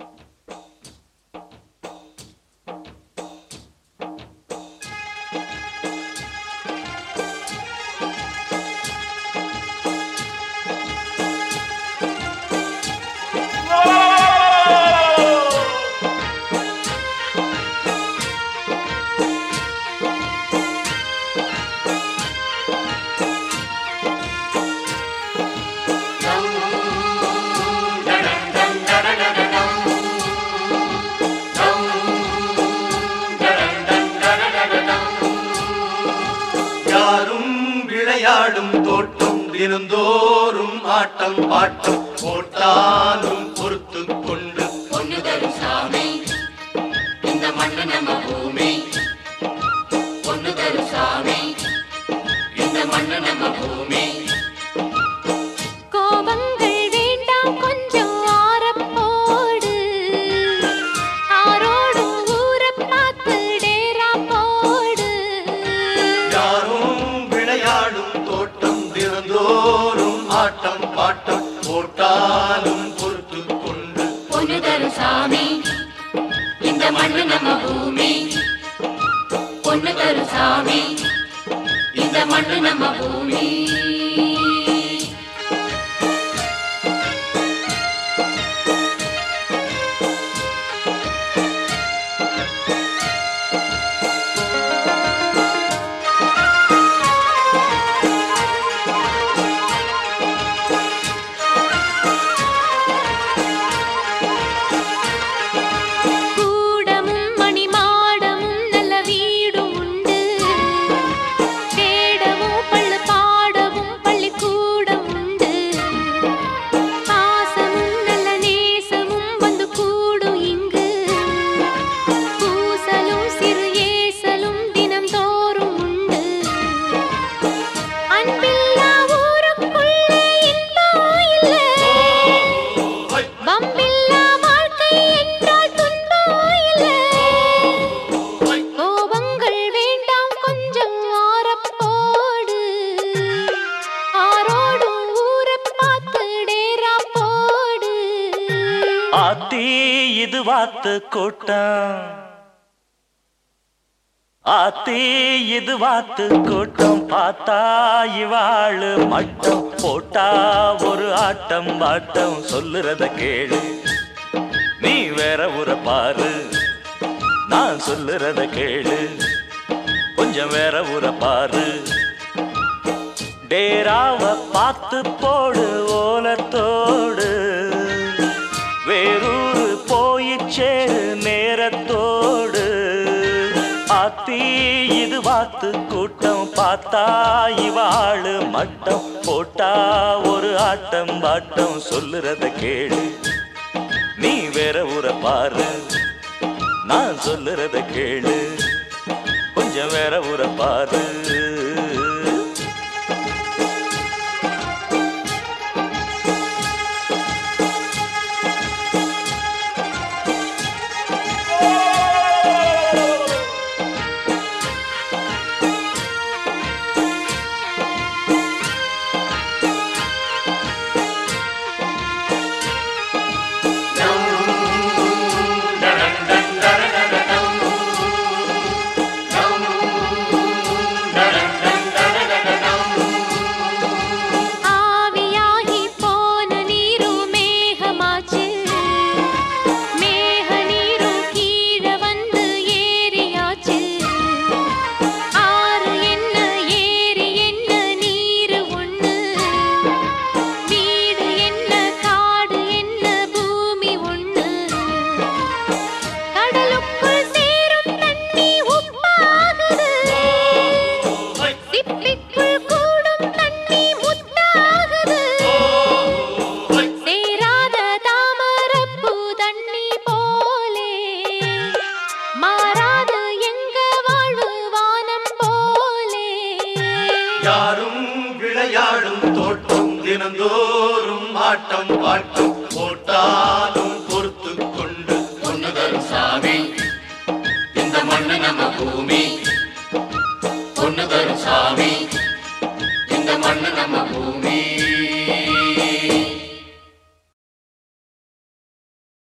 யாரும் விளையாடும் தோட்டம் தினந்தோறும் ஆட்டம் பாட்டம் போட்டாலும் பொறுத்து கொண்டு பொண்ணு தரும் சாமி இந்த மண்ணு நம்ம பூமி பொண்ணு தரும் சாமி இந்த மண்ணு நம்ம பூமி கோபங்கள் வேண்டாம் கொஞ்சம் ஆரப்போடு ஆரோடும் ஊரப் பார்த்து டேரா போடு யாரும் விளையாடும் தோட்டம் தினந்தோறும் ஆட்டம் பாட்டம் போட்டாலும் பொறுத்து கொண்டு பொண்ணு தரும் சாமி இந்த மண்ணு நம்ம பூமி பொண்ணு தரும் சாமி இந்த மண்ணு நம்ம பூமி கூடமும் மணிமாடமும் நல்ல வீடும் உண்டு வேடமும் பள்ளு பாடவும் பள்ளிக்கூடம் உண்டு பாசமும் நல்ல நேசமும் வந்து கூடும் இங்கு பூசலும் சிறு ஏசலும் தினம்தோறும் உண்டு அன்பில்லா ஊருக்குள்ளே இன்பம் இல்லை வம்பில்லா வாழ்க்கை என்றால் துன்பம் இல்லை கோபங்கள் வேண்டாம் கொஞ்சம் ஆரப்போடு ஆரோடும் ஊரப் பார்த்து டேரா போடு ஆத்தி இது வாத்து கூட்டம் ஆத்தி இது வாத்து கூட்டம் பார்த்தா இவாளு மட்டம் போட்டா ஒரு ஆட்டம் பாட்டம் சொல்லுறத கேளு நீ வேற ஊர பாரு நான் சொல்லுறத கேளு கொஞ்சம் வேற ஊர பாரு டேராவ பார்த்து போடு ஓலத்தோடு வேறூரு போய் சேரு நேரத்தோடு ஆத்தி இது வாத்து கூட்டம் பார்த்தா இவாளு மட்டம் போட்டா ஒரு ஆட்டம் பாட்டம் சொல்லுறத கேளு நீ வேற ஊர பாரு நான் சொல்லுறத கேளு கொஞ்சம் வேற ஊர பாரு ஆவியாகி போன நீரும் மேகமாச்சு மேக நீரும் கீழ வந்து ஏரியாச்சு ஆறு என்ன ஏரி என்ன நீரு ஒண்ணு வீடு என்ன காடு என்ன பூமி ஒண்ணு கடலுக்குள் சேரும் தண்ணி உப்பாகுது சிப்பிக்குள் கூடும் தண்ணி முத்தாகுது சேராத தாமரப்பூ தண்ணி போலே மாறாது எங்க வாழ்வு வானம் போலே யாரும் விளையாடும் தோட்டம் தினந்தோறும் ஆட்டம் பாட்டம்